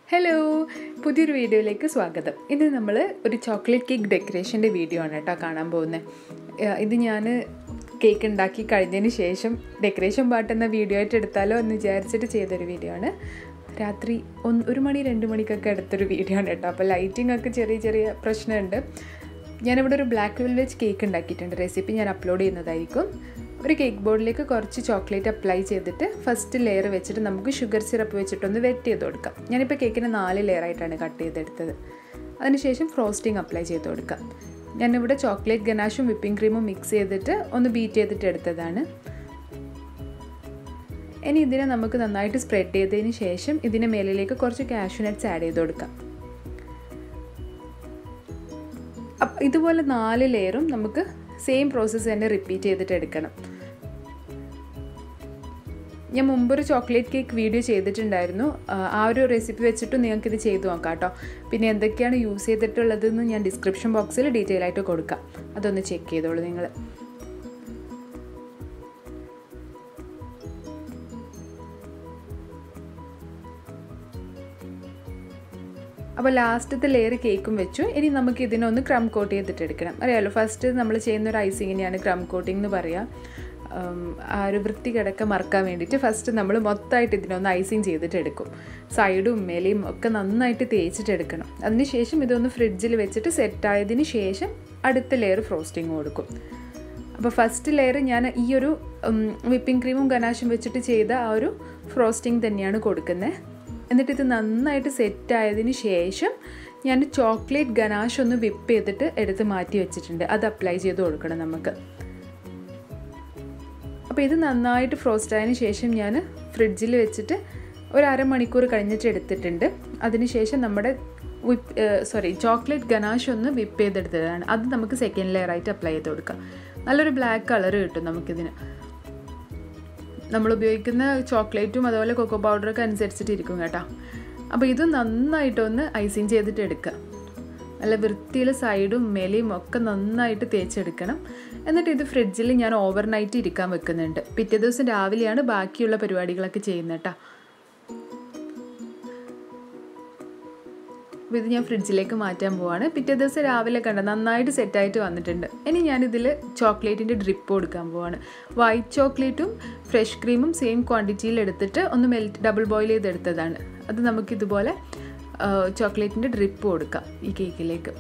hello പുതിയൊരു വീഡിയോയിലേക്ക് സ്വാഗതം ഇന്ന് നമ്മൾ ഒരു ചോക്ലേറ്റ് കേക്ക് ഡെക്കറേഷൻ്റെ വീഡിയോ ആണ് കേട്ടോ കാണാൻ പോകുന്നത് ഇത് ഞാൻ കേക്ക് ഉണ്ടാക്കി കഴിഞ്ഞതിന് ശേഷം ഡെക്കറേഷൻ പാട്ടെന്ന വീഡിയോ ആയിട്ട് എടുത്താലോ എന്ന് വിചാരിച്ചിട്ട് ചെയ്തൊരു വീഡിയോ ആണ് രാത്രി ഒന്ന് ഒരു മണി രണ്ട് മണിക്കൊക്കെ എടുത്തൊരു വീഡിയോ ആണ് കേട്ടോ അപ്പോൾ ലൈറ്റിംഗ് ഒക്കെ ചെറിയ ചെറിയ പ്രശ്നമുണ്ട് ഞാനിവിടെ ഒരു ബ്ലാക്ക് വെൽവെറ്റ് കേക്ക് ഉണ്ടാക്കിയിട്ടുണ്ട് റെസിപ്പി ഞാൻ അപ്ലോഡ് ചെയ്യുന്നതായിരിക്കും ഒരു കേക്ക് ബോർഡിലേക്ക് കുറച്ച് ചോക്ലേറ്റ് അപ്ലൈ ചെയ്തിട്ട് ഫസ്റ്റ് ലെയർ വെച്ചിട്ട് നമുക്ക് ഷുഗർ സിറപ്പ് വെച്ചിട്ടൊന്ന് വെറ്റ് ചെയ്ത് കൊടുക്കാം ഞാനിപ്പോൾ കേക്കിന് നാല് ലെയർ ആയിട്ടാണ് കട്ട് ചെയ്തെടുത്തത് അതിനുശേഷം ഫ്രോസ്റ്റിംഗ് അപ്ലൈ ചെയ്ത് കൊടുക്കാം ഞാനിവിടെ ചോക്ലേറ്റ് ഗനാഷും വിപ്പിംഗ് ക്രീമും മിക്സ് ചെയ്തിട്ട് ഒന്ന് ബീറ്റ് ചെയ്തിട്ട് എടുത്തതാണ് ഇനി ഇതിനെ നമുക്ക് നന്നായിട്ട് സ്പ്രെഡ് ചെയ്തതിന് ശേഷം ഇതിന് മേലിലേക്ക് കുറച്ച് കാഷ്യൂ നട്ട്സ് ആഡ് ചെയ്ത് കൊടുക്കാം ഇതുപോലെ നാല് ലെയറും നമുക്ക് സെയിം പ്രോസസ്സ് തന്നെ റിപ്പീറ്റ് ചെയ്തിട്ട് എടുക്കണം ഞാൻ മുമ്പൊരു ചോക്ലേറ്റ് കേക്ക് വീഡിയോ ചെയ്തിട്ടുണ്ടായിരുന്നു ആ ഒരു റെസിപ്പി വെച്ചിട്ട് നിങ്ങൾക്ക് ഇത് ചെയ്തു നോക്കാം കേട്ടോ പിന്നെ എന്തൊക്കെയാണ് യൂസ് ചെയ്തിട്ടുള്ളതെന്ന് ഞാൻ ഡിസ്ക്രിപ്ഷൻ ബോക്സിൽ ഡീറ്റെയിൽ ആയിട്ട് കൊടുക്കാം അതൊന്ന് ചെക്ക് ചെയ്തോളൂ നിങ്ങൾ അപ്പോൾ ലാസ്റ്റത്തെ ലെയർ കേക്കും വെച്ചു ഇനി നമുക്ക് ഇതിനൊന്ന് ക്രം കോട്ട് ചെയ്തിട്ട് എടുക്കണം അറിയാമല്ലോ ഫസ്റ്റ് നമ്മൾ ചെയ്യുന്ന ഒരു ഐസിങ്ങിനെയാണ് ക്രം കോട്ടിംഗ് എന്ന് പറയുക ആ ഒരു വൃത്തി കിടക്ക മറക്കാൻ വേണ്ടിയിട്ട് ഫസ്റ്റ് നമ്മൾ മൊത്തമായിട്ട് ഇതിനൊന്ന് ഐസിങ് ചെയ്തിട്ട് എടുക്കും സൈഡും മേലെയും ഒക്കെ നന്നായിട്ട് തേച്ചിട്ട് എടുക്കണം അതിനുശേഷം ഇതൊന്ന് ഫ്രിഡ്ജിൽ വെച്ചിട്ട് സെറ്റായതിന് ശേഷം അടുത്ത ലെയർ ഫ്രോസ്റ്റിംഗ് കൊടുക്കും അപ്പോൾ ഫസ്റ്റ് ലെയർ ഞാൻ ഈ ഒരു വിപ്പിംഗ് ക്രീമും ഗനാഷും വെച്ചിട്ട് ചെയ്ത ആ ഒരു ഫ്രോസ്റ്റിംഗ് തന്നെയാണ് കൊടുക്കുന്നത് എന്നിട്ട് ഇത് നന്നായിട്ട് സെറ്റ് ആയതിന് ശേഷം ഞാൻ ചോക്ലേറ്റ് ഗനാഷ് ഒന്ന് വിപ്പ് ചെയ്തിട്ട് എടുത്ത് മാറ്റി വെച്ചിട്ടുണ്ട് അത് അപ്ലൈ ചെയ്ത് കൊടുക്കണം നമുക്ക് അപ്പോൾ ഇത് നന്നായിട്ട് ഫ്രോസ്റ്റ് ആയതിനു ശേഷം ഞാൻ ഫ്രിഡ്ജിൽ വെച്ചിട്ട് ഒരു അരമണിക്കൂർ കഴിഞ്ഞിട്ട് എടുത്തിട്ടുണ്ട് അതിനുശേഷം നമ്മുടെ വിപ്പ് സോറി ചോക്ലേറ്റ് ഗനാഷ് ഒന്ന് വിപ്പ് ചെയ്തെടുത്തതാണ് അത് നമുക്ക് സെക്കൻഡ് ലെയർ ആയിട്ട് അപ്ലൈ ചെയ്ത് കൊടുക്കാം നല്ലൊരു ബ്ലാക്ക് കളർ കിട്ടും നമുക്കിതിന് നമ്മൾ ഉപയോഗിക്കുന്ന ചോക്ലേറ്റും അതുപോലെ കൊക്കോ പൗഡറൊക്കെ അനുസരിച്ചിട്ട് ഇരിക്കും കേട്ടോ അപ്പോൾ ഇത് നന്നായിട്ടൊന്ന് ഐസിങ് ചെയ്തിട്ട് എടുക്കുക നല്ല വൃത്തിയിൽ സൈഡും മേലെയും ഒക്കെ നന്നായിട്ട് തേച്ചെടുക്കണം എന്നിട്ട് ഇത് ഫ്രിഡ്ജിൽ ഞാൻ ഓവർനൈറ്റ് ഇരിക്കാൻ വെക്കുന്നുണ്ട് പിറ്റേ ദിവസം രാവിലെയാണ് ബാക്കിയുള്ള പരിപാടികളൊക്കെ ചെയ്യുന്നത് കേട്ടോ അപ്പോൾ ഇത് ഞാൻ ഫ്രിഡ്ജിലേക്ക് മാറ്റാൻ പോവാണ് പിറ്റേ ദിവസം രാവിലെ കണ്ട നന്നായിട്ട് സെറ്റായിട്ട് വന്നിട്ടുണ്ട് ഇനി ഞാനിതിൽ ചോക്ലേറ്റിൻ്റെ ഡ്രിപ്പ് കൊടുക്കാൻ പോവാണ് വൈറ്റ് ചോക്ലേറ്റും ഫ്രഷ് ക്രീമും സെയിം ക്വാണ്ടിറ്റിയിൽ എടുത്തിട്ട് ഒന്ന് മെൽറ്റ് ഡബിൾ ബോയിൽ ചെയ്തെടുത്തതാണ് അത് നമുക്കിതുപോലെ ചോക്ലേറ്റിൻ്റെ ഡ്രിപ്പ് കൊടുക്കാം ഈ കേക്കിലേക്ക്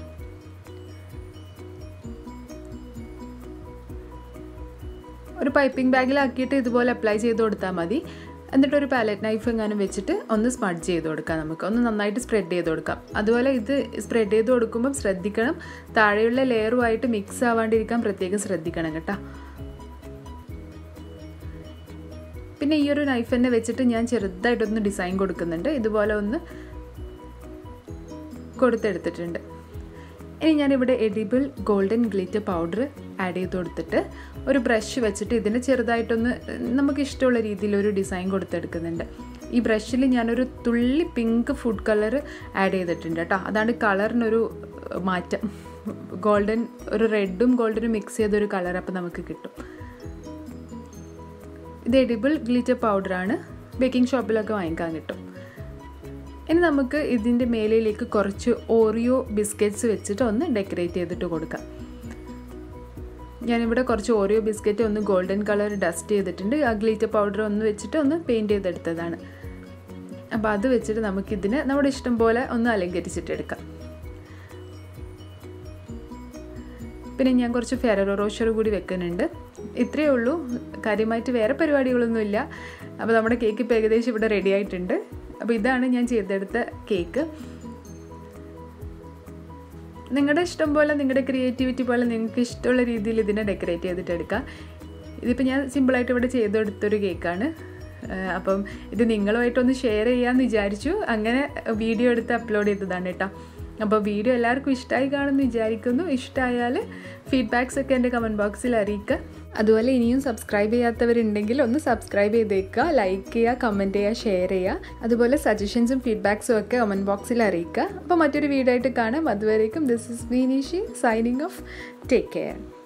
ഒരു പൈപ്പിംഗ് ബാഗിലാക്കിയിട്ട് ഇതുപോലെ അപ്ലൈ ചെയ്ത് കൊടുത്താൽ മതി എന്നിട്ട് ഒരു പാലറ്റ് നൈഫ് എങ്ങാനും വെച്ചിട്ട് ഒന്ന് സ്മഡ് ചെയ്ത് കൊടുക്കാം നമുക്ക് ഒന്ന് നന്നായിട്ട് സ്പ്രെഡ് ചെയ്ത് കൊടുക്കാം അതുപോലെ ഇത് സ്പ്രെഡ് ചെയ്ത് കൊടുക്കുമ്പം ശ്രദ്ധിക്കണം താഴെയുള്ള ലെയറുമായിട്ട് മിക്സ് ആവാണ്ടിരിക്കാൻ പ്രത്യേകം ശ്രദ്ധിക്കണം കേട്ടോ പിന്നെ ഈ ഒരു നൈഫ് തന്നെ വെച്ചിട്ട് ഞാൻ ചെറുതായിട്ടൊന്ന് ഡിസൈൻ കൊടുക്കുന്നുണ്ട് ഇതുപോലെ ഒന്ന് കൊടുത്തെടുത്തിട്ടുണ്ട് ഇനി ഞാനിവിടെ edible golden glitter powder add ചെയ്ത് കൊടുത്തിട്ട് ഒരു ബ്രഷ് വെച്ചിട്ട് ഇതിന് ചെറുതായിട്ടൊന്ന് നമുക്ക് ഇഷ്ടമുള്ള രീതിയിൽ ഒരു ഡിസൈൻ കൊടുത്തെടുക്കുന്നുണ്ട് ഈ ബ്രഷിൽ ഞാനൊരു തുള്ളി പിങ്ക് ഫുഡ് കളർ ആഡ് ചെയ്തിട്ടുണ്ട് കേട്ടോ അതാണ് കളറിനൊരു മാറ്റം ഗോൾഡൻ ഒരു റെഡും ഗോൾഡനും മിക്സ് ചെയ്തൊരു കളർ അപ്പോൾ നമുക്ക് കിട്ടും ഇത് എഡിബിൾ ഗ്ലിറ്റർ പൗഡറാണ് ബേക്കിംഗ് ഷോപ്പിലൊക്കെ വാങ്ങിക്കാൻ കിട്ടും ഇനി നമുക്ക് ഇതിൻ്റെ മേലയിലേക്ക് കുറച്ച് ഓറിയോ ബിസ്ക്കറ്റ്സ് വെച്ചിട്ട് ഒന്ന് ഡെക്കറേറ്റ് ചെയ്തിട്ട് കൊടുക്കാം ഞാനിവിടെ കുറച്ച് ഓറിയോ ബിസ്ക്കറ്റ് ഒന്ന് ഗോൾഡൻ കളർ ഡസ്റ്റ് ചെയ്തിട്ടുണ്ട് ആ ഗ്ലീറ്റർ പൗഡർ ഒന്ന് വെച്ചിട്ട് ഒന്ന് പെയിൻറ്റ് ചെയ്തെടുത്തതാണ് അപ്പോൾ അത് വെച്ചിട്ട് നമുക്കിതിന് നമ്മുടെ ഇഷ്ടം പോലെ ഒന്ന് അലങ്കരിച്ചിട്ടെടുക്കാം പിന്നെ ഞാൻ കുറച്ച് ഫെററോ റോഷർ കൂടി വെക്കുന്നുണ്ട് ഇത്രയേ ഉള്ളൂ കാര്യമായിട്ട് വേറെ പരിപാടികളൊന്നുമില്ല അപ്പോൾ നമ്മുടെ കേക്ക് ഇപ്പോൾ ഏകദേശം ഇവിടെ റെഡി ആയിട്ടുണ്ട് അപ്പോൾ ഇതാണ് ഞാൻ ചെയ്തെടുത്ത കേക്ക് നിങ്ങളുടെ ഇഷ്ടം പോലെ നിങ്ങളുടെ ക്രിയേറ്റിവിറ്റി പോലെ നിങ്ങൾക്ക് ഇഷ്ടമുള്ള രീതിയിൽ ഇതിനെ ഡെക്കറേറ്റ് ചെയ്തിട്ട് എടുക്കാം ഇതിപ്പോൾ ഞാൻ സിമ്പിളായിട്ട് ഇവിടെ ചെയ്തെടുത്തൊരു കേക്കാണ് അപ്പം ഇത് നിങ്ങളുമായിട്ടൊന്ന് ഷെയർ ചെയ്യാമെന്ന് വിചാരിച്ചു അങ്ങനെ വീഡിയോ എടുത്ത് അപ്ലോഡ് ചെയ്തതാണ് കേട്ടോ അപ്പോൾ വീഡിയോ എല്ലാവർക്കും ഇഷ്ടമായി കാണുമെന്ന് വിചാരിക്കുന്നു ഇഷ്ടമായാൽ ഫീഡ്ബാക്സ് ഒക്കെ എൻ്റെ കമൻറ്റ് ബോക്സിൽ അറിയിക്കുക അതുപോലെ ഇനിയും സബ്സ്ക്രൈബ് ചെയ്യാത്തവരുണ്ടെങ്കിൽ ഒന്ന് സബ്സ്ക്രൈബ് ചെയ്തേക്കുക ലൈക്ക് ചെയ്യുക കമൻറ്റ് ചെയ്യുക ഷെയർ ചെയ്യുക അതുപോലെ സജഷൻസും ഫീഡ്ബാക്സും ഒക്കെ കമൻറ്റ് ബോക്സിൽ അറിയിക്കുക അപ്പോൾ മറ്റൊരു വീഡിയോ ആയിട്ട് കാണാം അതുവരേക്കും this is Meenishi signing off take care